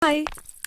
Hi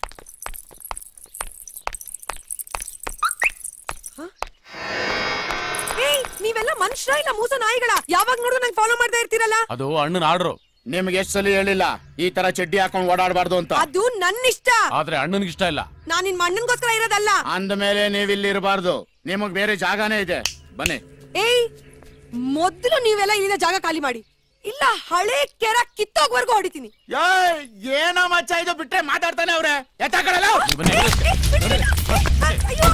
ಏಯ್ ನೀವೆಲ್ಲ ಮನುಷ್ಯ ಇಲ್ಲ ಮೂಸ ನಾಯಿಗಳ ಯಾವಾಗ ನೋಡಿದ್ರು ನಂಗೆ ಫಾಲೋ ಮಾಡ್ತಾ ಇರ್ತೀರಲ್ಲ ಅದು ಅಣ್ಣನ ಆರ್ಡ್ರು ನಿಮ್ಗೆ ಎಷ್ಟು ಸಲ ಹೇಳಿಲ್ಲ ಈ ತರ ಚಡ್ಡಿ ಹಾಕೊಂಡು ಓಡಾಡಬಾರ್ದು ಅಂತ ಅದು ನನ್ನ ಇಷ್ಟ ಆದ್ರೆ ಅಣ್ಣನಿಗೆ ಇಷ್ಟ ಇಲ್ಲ ನಾನ್ ನಿನ್ ಅಣ್ಣನ್ಗೋಸ್ಕರ ಇರೋದಲ್ಲ ಅಂದ ಮೇಲೆ ನೀವ್ ಇಲ್ಲಿ ಇರಬಾರ್ದು ನಿಮಗ್ ಬೇರೆ ಜಾಗನೇ ಇದೆ ಬನ್ನಿ ಏಯ್ ಮೊದ್ಲು ನೀವೆಲ್ಲ ಇಲ್ಲಿಂದ ಜಾಗ ಖಾಲಿ ಮಾಡಿ ಇಲ್ಲ ಹಳೆ ಕೆರ ಕಿತ್ತೋಗ್ವರ್ಗು ಹೊಡಿತೀನಿ ಏಯ್, ಏನೋ ಮಚ್ಚ ಇದು ಬಿಟ್ರೆ ಮಾತಾಡ್ತಾನೆ ಅವ್ರೆ ಎತ್ತಾಕಡಲ್ಲ ನೀವು ಬನ್ನಿ ಅಯ್ಯೋ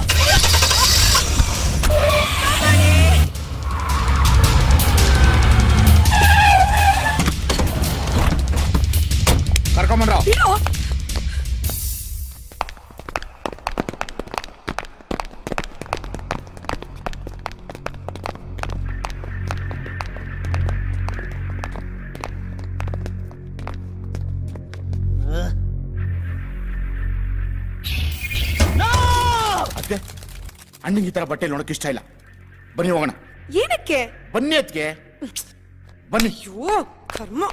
ಕರ್ಕೊಂಬಂದ್ರ ಬಿಡು ಅದ್ಕೆ ಅಣ್ಣಂಗೆ ಈ ತರ ಬಟ್ಟೆ ನೋಡಕ್ ಇಷ್ಟ ಇಲ್ಲ ಬನ್ನಿ ಹೋಗೋಣ ಏನಕ್ಕೆ ಬನ್ನಿ ಅದ್ಕೆ ಬನ್ನಿ ಅಯ್ಯೋ ಕರ್ಮ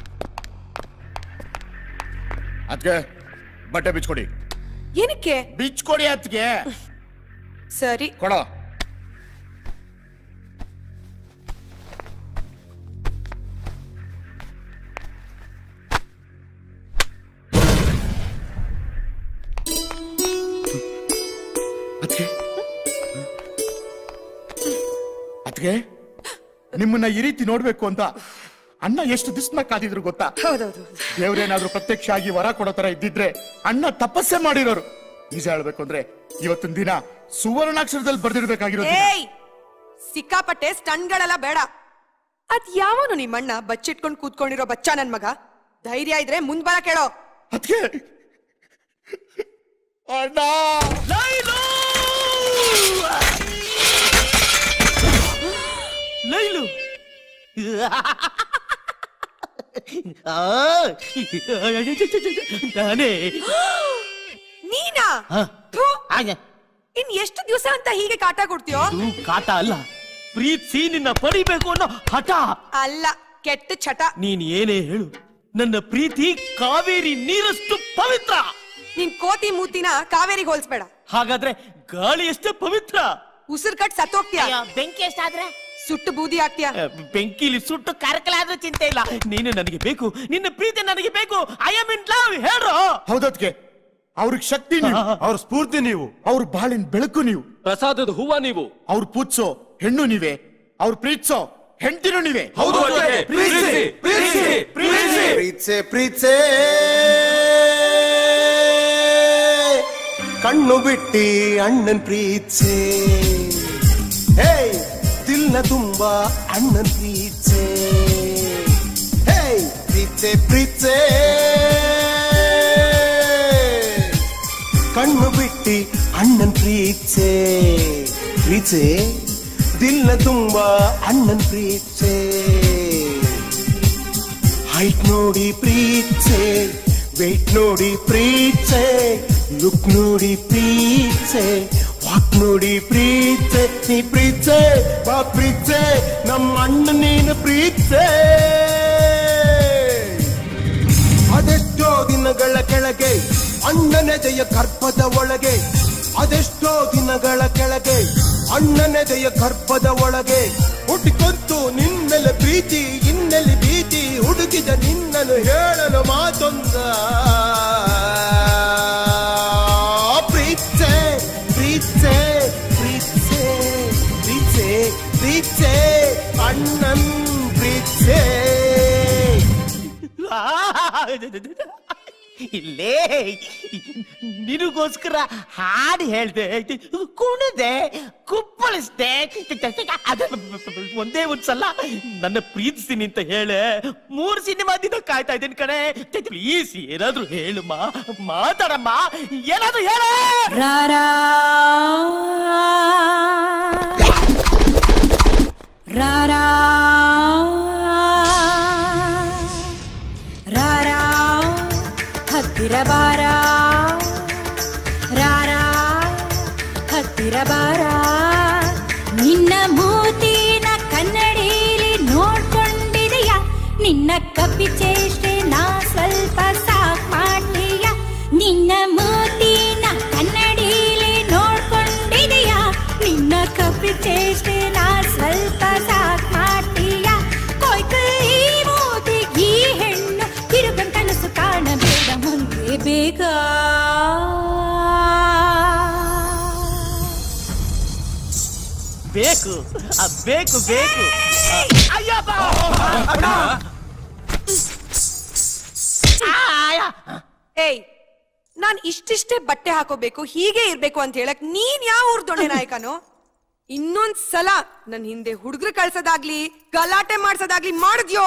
ಅದ್ಕೆ ಬಟ್ಟೆ ಬಿಚ್ಕೊಡಿ ಏನಕ್ಕೆ ಬಿಚ್ಕೊಡಿ ಅದ್ಕೆ ಸರಿ ಕೊಡೋ ಅದ್ಕೆ ಅದ್ಕೆ ನಿಮ್ಮನ್ನ ಈ ರೀತಿ ನೋಡ್ಬೇಕು ಅಂತ ಅಣ್ಣ ಎಷ್ಟು ದಿಸ್ನ ಕಾದಿದ್ರು ಗೊತ್ತಾ ಹೌದೌದು ದೇವ್ರೇನಾದ್ರೂ ಪ್ರತ್ಯಕ್ಷ ಆಗಿ ವರ ಕೊಡೋ ತರ ಇದ್ದಿದ್ರೆ ಅಣ್ಣ ತಪಸ್ಸೆ ಮಾಡಿರೋರು ನಿಜ ಹೇಳ್ಬೇಕು ಅಂದ್ರೆ ಇವತ್ತಿನ ದಿನ ಸುವರ್ಣಾಕ್ಷರದಲ್ಲಿ ಬರ್ದಿರ್ಬೇಕಾಗಿರೋದು ಏಯ್ ಸಿಕ್ಕಾಪಟ್ಟೆ ಸ್ಟನ್ಗಳೆಲ್ಲ ಬೇಡ ಅದ್ ಯಾವನು ನಿಮ್ಮಣ್ಣ ಬಚ್ಚಿಟ್ಕೊಂಡ್ ಕೂತ್ಕೊಂಡಿರೋ ಬಚ್ಚ ನನ್ ಮಗ ಧೈರ್ಯ ಇದ್ರೆ ಮುಂದ್ ಬರ ಕೇಳೋ ಅದ್ಕೆ ಅಣ್ಣ ಲೈಲು ಆ, ನಾನೇ ನೀನಾ ಹ. ಥು, ಆಗ, ಇನ್ ಎಷ್ಟು ದಿವಸ ಅಂತ ಹೀಗೆ ಕಾಟ ಕೊಡ್ತೀಯೋ ಇದು ಕಾಟ ಅಲ್ಲ ಪ್ರೀತಿಸಿ ನಿನ್ನ ಪಡಿಬೇಕು ಅನ್ನೋ ಹಠ ಅಲ್ಲ ಕೆಟ್ಟ ಚಟ ನೀನ್ ಏನೇ ಹೇಳು ನನ್ನ ಪ್ರೀತಿ ಕಾವೇರಿ ನೀರಷ್ಟು ಪವಿತ್ರ ನಿನ್ ಕೋತಿ ಮೂತಿನ ಕಾವೇರಿಗೆ ಹೋಲ್ಸ್ಬೇಡ ಹಾಗಾದ್ರೆ ಗಾಳಿ ಎಷ್ಟೇ ಪವಿತ್ರ ಉಸಿರು ಕಟ್ ಸತ್ತೋಗ್ತೀಯ ಬೆಂಕಿ ಎಷ್ಟಾದ್ರೆ ಸುಟ್ಟು ಬೂದಿ ಆಗ್ತೀಯ ಬೆಂಕಿಲಿ ಸುಟ್ಟು ಕರಕಲಾದ್ರೂ ಚಿಂತೆ ಇಲ್ಲ ನೀನು ನನಗೆ ಬೇಕು ನಿನ್ನ ಪ್ರೀತಿ ನನಗೆ ಬೇಕು ಐ ಆಮ್ ಇನ್ ಲವ್ ಹೇಳ್ರೋ ಹೌದದ್ಕೆ ಅವ್ರಿಗೆ ಶಕ್ತಿ ನೀವು ಅವ್ರ ಸ್ಫೂರ್ತಿ ನೀವು ಅವ್ರ ಬಾಳಿನ ಬೆಳಕು ನೀವು ಪ್ರಸಾದದ ಹೂವ ನೀವು ಅವ್ರ ಪೂಜ್ಸೋ ಹೆಣ್ಣು ನೀವೇ ಅವ್ರ ಪ್ರೀತಿಸೋ ಹೆಂಡತಿನೂ ನೀವೇ ಹೌದು ಅಜ್ಜಿ. ಪ್ರೀತಿಸಿ, ಪ್ರೀತಿಸಿ, ಪ್ರೀತಿಸಿ. ಪ್ರೀತ್ಸೆ ಪ್ರೀತ್ಸೆ ಕಣ್ಣು ಬಿಟ್ಟಿ ಅಣ್ಣನ್ ಪ್ರೀತ್ಸೆ ಹೇ ದಿಲ್ನ ತುಂಬ ಅಣ್ಣನ್ ಪ್ರೀತ್ಸೆ ಹೇ ಪ್ರೀತ್ಸೆ ಪ್ರೀತ್ಸೆ ಕಣ್ಣು ಬಿಟ್ಟಿ ಅಣ್ಣನ್ ಪ್ರೀತ್ಸೆ ಪ್ರೀತ್ಸೆ ದಿಲ್ನ ತುಂಬ ಅಣ್ಣನ್ ಪ್ರೀತ್ಸೆ ಹೈಟ್ ನೋಡಿ ಪ್ರೀತ್ಸೆ ವೆಯ್ಟ್ ನೋಡಿ ಪ್ರೀತ್ಸೆ ಲುಕ್ ನೋಡಿ ಪ್ರೀತ್ಸೆ ವಾಕ್ ನೋಡಿ ಪ್ರೀತ್ಸೆ ನೀ ಪ್ರೀತ್ಸೆ ಬಾ ಪ್ರೀತ್ಸೆ ನಮ್ಮ ಅಣ್ಣ ನೀನು ಪ್ರೀತ್ಸೆ ಅದೆಷ್ಟೋ ದಿನಗಳ ಕೆಳಗೆ ಅಣ್ಣನೆದೆಯ ಗರ್ಭದ ಒಳಗೆ ಅದೆಷ್ಟೋ ದಿನಗಳ ಕೆಳಗೆ ಅಣ್ಣನೆದೆಯ ಗರ್ಭದ ಒಳಗೆ ಹುಟ್ಟಿಕೊಂತು ನಿನ್ನೆಲೆ ಪ್ರೀತಿ ಇನ್ನೆಲೆ ಭೀತಿ ಹುಡುಗಿದ ನಿನ್ನನ್ನು ಹೇಳಲು ಮಾತೊಂದ ಪ್ರೀತ್ಸೆ ಪ್ರೀತ್ಸೆ ಪ್ರೀತ್ಸೆ ಪ್ರೀತ್ಸೆ ಪ್ರೀತ್ಸೆ ಅಣ್ಣನ್ ಪ್ರೀತ್ಸೆ ಇಲ್ಲೇ ನಿನಗೋಸ್ಕರ ಹಾಡು ಹೇಳ್ದೆ ಕುಣಿದೆ ಕುಪ್ಪಳಿಸ್ದೆ ಅದ ಒಂದೇ ಒಂದ್ಸಲ ನನ್ನ ಪ್ರೀತಿಸ್ತೀನಿ ಅಂತ ಹೇಳೆ ಮೂರ್ ಸಿನಿಮಾ ದಿನ ಕಾಯ್ತಾ ಇದ್ದೀನಿ ಕಣೆ ಪ್ಲೀಸ್ ಏನಾದ್ರೂ ಹೇಳುಮ್ಮ ಮಾತಾಡಮ್ಮ ಏನಾದ್ರೂ ಹೇಳ ರಾರಾ ರಾರಾ ರಾರಾ ಹತ್ತಿರ ಬಾರ ರಾರಾ ಹತ್ತಿರ ಬಾರ ನಿನ್ನ ಮೂತಿನ ಕನ್ನಡಿಲಿ ನೋಡ್ಕೊಂಡಿದೆಯ ನಿನ್ನ ಕಪಿ ಚೇಷ್ಟೆ ನಾ ಸ್ವಲ್ಪ ಸಾಕ್ ಮಾಡ್ತೀಯ ನಿನ್ನ ಮೂತಿನ ಕನ್ನಡಿಲಿ ನೋಡ್ಕೊಂಡಿದೀಯಾ ನಿನ್ನ ಕಪ್ಪಿ ಚೇಷ್ಟೆನ ಸ್ವಲ್ಪ ಸಾಕ್ ಮಾಡ್ತೀಯ ಕೊಯ್ಕು ಈ ಮೂತಿ ಈ ಹೆಣ್ಣು ತಿರುಗನ್ ಕನಸು ಕಾಣಬೇಡ ಮುಂದೆ ಬೇಗ ಬೇಕು ಆ, ಬೇಕು ಬೇಕು ಆ, ಅಯ್ಯಪ್ಪ! ಆಯ! ಏಯ್ ನಾನ್ ಇಷ್ಟಿಷ್ಟೇ ಬಟ್ಟೆ ಹಾಕೋಬೇಕು ಹೀಗೆ ಇರ್ಬೇಕು ಅಂತ ಹೇಳಕ್ ನೀನ್ ಯಾವ ಊರ್ ದೊಣ್ಣೆ ನಾಯಕನು ಇನ್ನೊಂದ್ ಸಲ ನನ್ ಹಿಂದೆ ಹುಡುಗ್ರು ಕಳ್ಸೋದಾಗ್ಲಿ ಗಲಾಟೆ ಮಾಡ್ಸೋದಾಗ್ಲಿ ಮಾಡಿದ್ಯೋ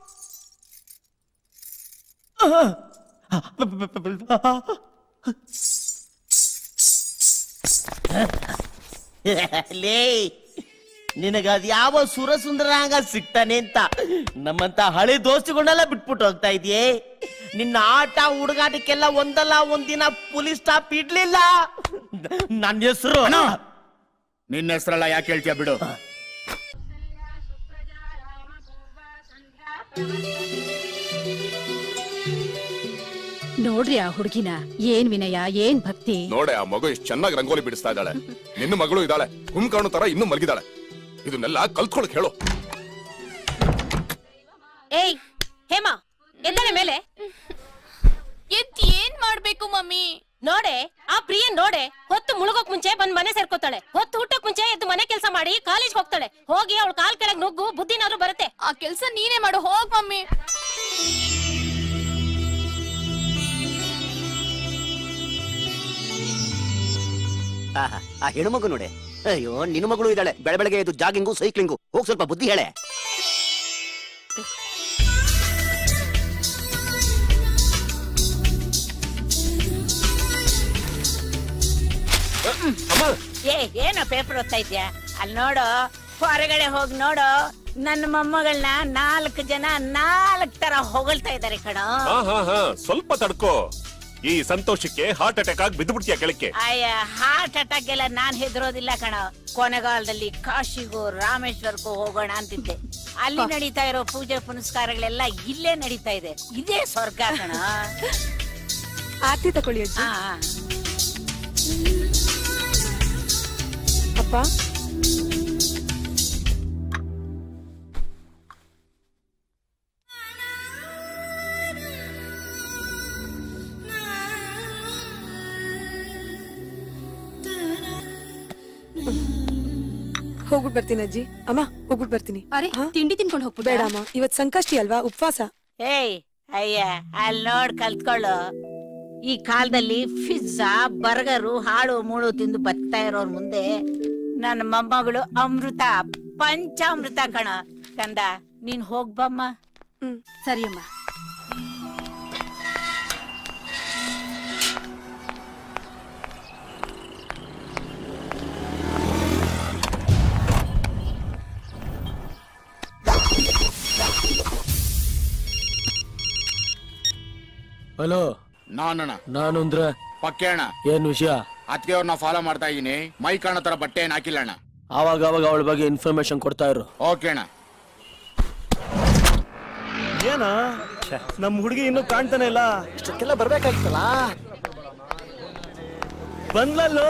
ಲೇ ನಿನಗದ್ ಯಾವ ಸುರಸುಂದರಾಂಗ ಸಿಗ್ತಾನೆ ಅಂತ ನಮ್ಮಂತ ಹಳೆ ದೋಸ್ತುಗಳನ್ನೆಲ್ಲ ಬಿಟ್ಬಿಟ್ಟು ಹೋಗ್ತಾ ಇದೆಯೇ ನಿನ್ನ ಆಟ ಹುಡುಗಾಟಕ್ಕೆಲ್ಲ ಒಂದಲ್ಲ ಒಂದಿನ ಪೊಲೀಸ್ ಸ್ಟಾಪ್ ಇಡ್ಲಿಲ್ಲ ನನ್ನ ಹೆಸರು ನಿನ್ನ ಹೆಸರಲ್ಲ ಯಾಕೆ ಹೇಳ್ತೀಯ ಬಿಡು ನೋಡ್ರಿ ಆ ಹುಡುಗಿನ ಏನ್ ವಿನಯ ಏನ್ ಭಕ್ತಿ ನೋಡೆ ಆ ಮಗು ಎಷ್ಟು ಚೆನ್ನಾಗಿ ರಂಗೋಲಿ ಬಿಡಿಸ್ತಾ ಇದ್ದಾಳೆ ನಿನ್ನ ಮಗಳು ಇದ್ದಾಳೆ ಕುಂಕಾಣು ತರ ಇನ್ನೂ ಮಲಗಿದಾಳೆ ಇದನ್ನೆಲ್ಲ ಕಲ್ತ್ಕೊಳಕ್ ಹೇಳು ಏಯ್ ಹೇಮಾ ಎದ್ದಾಳೆ ಮೇಲೆ ಎದ್ ಏನ್ ಮಾಡ್ಬೇಕು ಮಮ್ಮಿ ನೋಡೆ ಆ ಪ್ರಿಯ ನೋಡೆ ಹೊತ್ತು ಮುಳುಗೋಕ್ ಮುಂಚೆ ಬಂದ್ ಮನೆ ಸೇರ್ಕೋತಾಳೆ ಹೊತ್ತು ಹುಟ್ಟಕ್ ಮುಂಚೆ ಎದ್ದು ಮನೆ ಕೆಲಸ ಮಾಡಿ ಕಾಲೇಜ್ ಹೋಗ್ತಾಳೆ ಹೋಗಿ ಅವಳ ಕಾಲ್ ಕೆಳಗ್ ನುಗ್ಗು ಬುದ್ಧಿನಾದ್ರೂ ಬರುತ್ತೆ ಆ ಕೆಲ್ಸ ನೀನೇ ಮಾಡು ಹೋಗ್ ಮಮ್ಮಿ ಆಹಾ, ಆ ಹೆಣ್ಮಗು ನೋಡೆ ಅಯ್ಯೋ ನಿನ್ನ ಮಗಳು ಇದ್ದಾಳೆ ಬೆಳ ಬೆಳಗ್ಗೆ ಇದು ಜಾಗಿಂಗು ಸೈಕ್ಲಿಂಗು ಹೋಗ್ ಸ್ವಲ್ಪ ಬುದ್ಧಿ ಹೇಳೆ ಏ ಏನೋ ಪೇಪರ್ ಓದ್ತಾ ಇದ್ಯಾ ಅಲ್ಲಿ ನೋಡು ಹೊರಗಡೆ ಹೋಗಿ ನೋಡು ನನ್ನ ಮೊಮ್ಮಗಳನ್ನ ನಾಲ್ಕು ಜನ ನಾಲ್ಕು ತರ ಹೊಗಳ್ತಾ ಇದ್ದಾರೆ ಕಣೋ ಹಾ ಹಾ ಹಾ ಸ್ವಲ್ಪ ತಡ್ಕೋ ಈ ಸಂತೋಷಕ್ಕೆ ಹಾರ್ಟ್ ಅಟ್ಯಾಕ್ ಆಗಿ ಬಿದ್ದು ಬಿಡ್ತೀಯ ಕೆಳಕ್ಕೆ ಅಯ್ಯ ಹಾರ್ಟ್ ಅಟ್ಯಾಕ್ ಎಲ್ಲ ನಾನ್ ಹೆದರೋದಿಲ್ಲ ಕಣೋ ಕೊನೆಗಾಲದಲ್ಲಿ ಕಾಶಿಗೂ ರಾಮೇಶ್ವರಕ್ಕೂ ಹೋಗೋಣ ಅಂತಿದ್ದೆ ಅಲ್ಲಿ ನಡೀತಾ ಇರೋ ಪೂಜೆ ಪುನಸ್ಕಾರಗಳೆಲ್ಲ ಇಲ್ಲೇ ನಡೀತಾ ಇದೆ ಇದೇ ಸ್ವರ್ಗ ಕಣ ಆರ್ತಿ ತಕೊಳ್ಳಿ ಅಜ್ಜಿ ಅಪ್ಪ ಹೋಗ್ಬಿಟ್ ಬರ್ತೀನಿ ಅಜ್ಜಿ ಅಮ್ಮ ಹೋಗ್ಬಿಟ್ ಬರ್ತೀನಿ ಅರೆ ತಿಂಡಿ ತಿನ್ಕೊಂಡು ಹೋಗ್ಬಿಡ ಬೇಡ ಅಮ್ಮ ಇವತ್ ಸಂಕಷ್ಟಿ ಅಲ್ವಾ ಉಪವಾಸ ಏಯ್ ಅಯ್ಯ ಅಲ್ಲಿ ನೋಡ್ ಕಲ್ತ್ಕೊಳ್ಳು ಈ ಕಾಲದಲ್ಲಿ ಪಿಜ್ಜಾ ಬರ್ಗರು ಹಾಳು ಮೂಳು ತಿಂದು ಬತ್ತಾ ಇರೋರ್ ಮುಂದೆ ನನ್ನ ಮೊಮ್ಮಗಳು ಅಮೃತ ಪಂಚಾಮೃತ ಕಣ ಕಂದ ನೀನ್ ಹೋಗ್ಬಮ್ಮ ಸರಿಯಮ್ಮ ಹಲೋ ನಾನಣ್ಣ ನಾನು ಅಂದ್ರೆ ಪಕ್ಕೆ ಅಣ್ಣ ಏನ್ ವಿಷಯ ಅದಕ್ಕೆ ಅವ್ರನ್ನ ಫಾಲೋ ಮಾಡ್ತಾ ಇದೀನಿ ಮೈ ಕಾಣೋ ತರ ಬಟ್ಟೆ ಏನ್ ಹಾಕಿಲ್ಲ ಅಣ್ಣ ಆವಾಗ ಅವಾಗ ಅವಳ ಬಗ್ಗೆ ಇನ್ಫಾರ್ಮೇಶನ್ ಕೊಡ್ತಾ ಇರು ಓಕೆ ಅಣ್ಣ ಏನ ನಮ್ ಹುಡುಗಿ ಇನ್ನೂ ಕಾಣ್ತಾನೆ ಇಲ್ಲ ಇಷ್ಟಕ್ಕೆಲ್ಲ ಬರ್ಬೇಕಾಗಿತ್ತಲ್ಲ ಬಂದ್ಲಲ್ಲೋ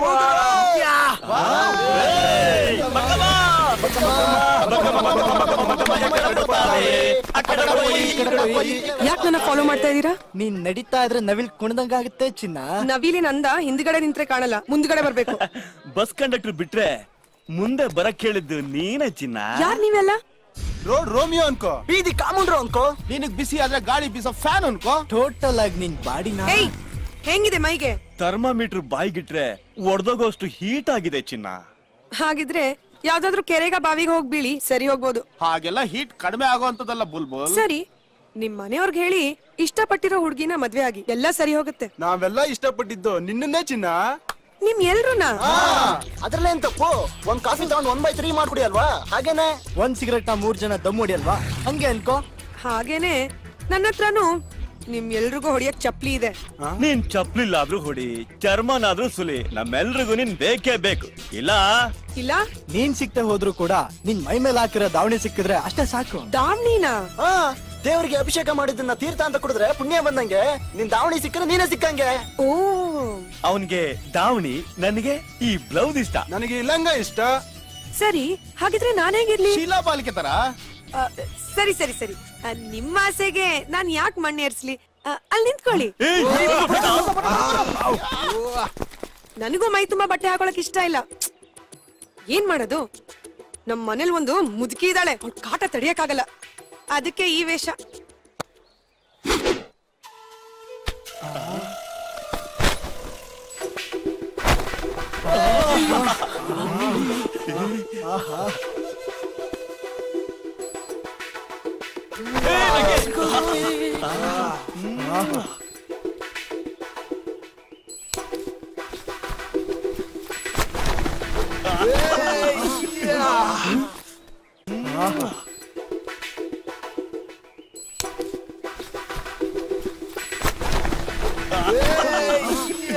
ಯಾಕೆ ನನ್ನ ಫಾಲೋ ಮಾಡ್ತಾ ಇದೀರಾ ನೀನ್ ನಡೀತಾ ಇದ್ರೆ ನವಿಲ್ ಕುಣ್ದಂಗಾಗುತ್ತೆ ಚಿನ್ನ ನವಿಲಿ ನಂದ ಹಿಂದ್ಗಡೆ ನಿಂತ್ರೆ ಕಾಣಲ್ಲ ಮುಂದ್ಗಡೆ ಬರ್ಬೇಕು ಬಸ್ ಕಂಡಕ್ಟರ್ ಬಿಟ್ರೆ ಮುಂದೆ ಬರಕ್ ಹೇಳಿದ್ದು ನೀನೇ ಚಿನ್ನ ಯಾರ್ ನೀವೆಲ್ಲ ರೋಡ್ ರೋಮಿಯೋ ಅನ್ಕೋ ಬೀದಿ ಕಾಮುಂಡ್ರು ಅನ್ಕೋ ನಿನಗ್ ಬಿಸಿ ಆದ್ರೆ ಗಾಳಿ ಬೀಸೋ ಫ್ಯಾನ್ ಅನ್ಕೋ ಟೋಟಲ್ ಆಗಿ ನಿನ್ ಬಾಡಿನ ಏಯ್ ಹೆಂಗಿದೆ ಮೈಗೆ ಥರ್ಮಾಮೀಟರ್ ಬಾಯ್ಗಿಟ್ರೆ ಒಡ್ದೋಗೋಷ್ಟು ಹೀಟ್ ಆಗಿದೆ ಚಿನ್ನ ಹಾಗಿದ್ರೆ ಯಾವ್ದಾದ್ರು ಕೆರೆಗ ಬಾವಿಗೆ ಹೋಗ್ ಬೀಳಿ ಸರಿ ಹೋಗ್ಬೋದು ಹಾಗೆಲ್ಲ ಹೀಟ್ ಕಡಿಮೆ ಆಗೋಂತದಲ್ಲ ಬುಲ್ಬುಲ್ ಸರಿ ನಿಮ್ ಮನೆಯವ್ರಿಗೆ ಹೇಳಿ ಇಷ್ಟಪಟ್ಟಿರೋ ಹುಡ್ಗಿನ ಮದ್ವೆ ಆಗಿ ಎಲ್ಲ ಸರಿ ಹೋಗುತ್ತೆ ನಾವೆಲ್ಲ ಇಷ್ಟಪಟ್ಟಿದ್ದು ನಿನ್ನನ್ನೇ ಚಿನ್ನ ನಿಮ್ ಎಲ್ರುನಾ ಅದ್ರಲ್ಲೇನ್ ತಪ್ಪು ಒಂದ್ ಕಾಫಿ ತಗೊಂಡ್ ಒನ್ ಬೈ ತ್ರೀ ಮಾಡ್ಕೊಡಿ ಅಲ್ವಾ ಹಾಗೇನೆ ಒಂದ್ ಸಿಗರೆಟ್ ನ ಮೂರ್ ಜನ ದಮ್ ಹೊಡಿಯಲ್ವಾ ಹಂಗೆ ಅನ್ಕೋ ಹಾಗೇನೆ ನನ್ನ ಹತ್ರನು ನಿಮ್ ಎಲ್ರಿಗೂ ಹೊಡಿಯಕ್ ಚಪ್ಲಿ ಇದೆ ನೀನ್ ಚಪ್ಲಿಲ್ಲಾದ್ರೂ ಹೊಡಿ ಚರ್ಮನಾದ್ರೂ ಸುಲಿ ನಮ್ಮೆಲ್ರಿಗೂ ನೀನ್ ಬೇಕೇ ಬೇಕು ಇಲ್ಲ ಇಲ್ಲ ನೀನ್ ಸಿಕ್ತೆ ಹೋದ್ರು ಕೂಡ ನಿನ್ ಮೈ ಮೇಲೆ ಹಾಕಿರೋ ದಾವಣಿ ಸಿಕ್ಕಿದ್ರೆ ಅಷ್ಟೇ ಸಾಕು ದಾಮ್ನಿನಾ ದೇವರಿಗೆ ಅಭಿಷೇಕ ಮಾಡಿದ್ದನ್ನ ತೀರ್ಥ ಅಂತ ಕುಡಿದ್ರೆ ಪುಣ್ಯ ಬಂದಂಗೆ ನಿನ್ ದಾವಣಿ ಸಿಕ್ಕರೆ ನೀನೇ ಸಿಕ್ಕಂಗೆ ಓ ಅವನ್ಗೆ ದಾವಣಿ ನನಗೆ ಈ ಬ್ಲೌಸ್ ಇಷ್ಟ ನನಗೆ ಈ ಲಂಗ ಇಷ್ಟ ಸರಿ ಹಾಗಿದ್ರೆ ನಾನೇಗಿರ್ಲಿ ಶೀಲಾ ಪಾಲಿಕೆ ತರ ಆ, ಸರಿ ಸರಿ ಸರಿ ಆ, ನಿಮ್ಮ ಆಸೆಗೆ ನಾನ್ ಯಾಕೆ ಮಣ್ಣೇರ್ಸ್ಲಿ ಆ, ಅಲ್ಲಿ ನಿಂತ್ಕೊಳ್ಳಿ ನನಗೂ ಮೈ ತುಂಬಾ ಬಟ್ಟೆ ಹಾಕೊಳಕ್ ಇಷ್ಟ ಇಲ್ಲ ಏನ್ ಮಾಡೋದು ನಮ್ ಮನೇಲಿ ಒಂದು ಮುದುಕಿ ಇದ್ದಾಳೆ ಅವ್ಳ್ ಕಾಟ ತಡಿಯಕ್ಕಾಗಲ್ಲ ಅದಕ್ಕೆ ಈ ವೇಷ ಆಹಾ.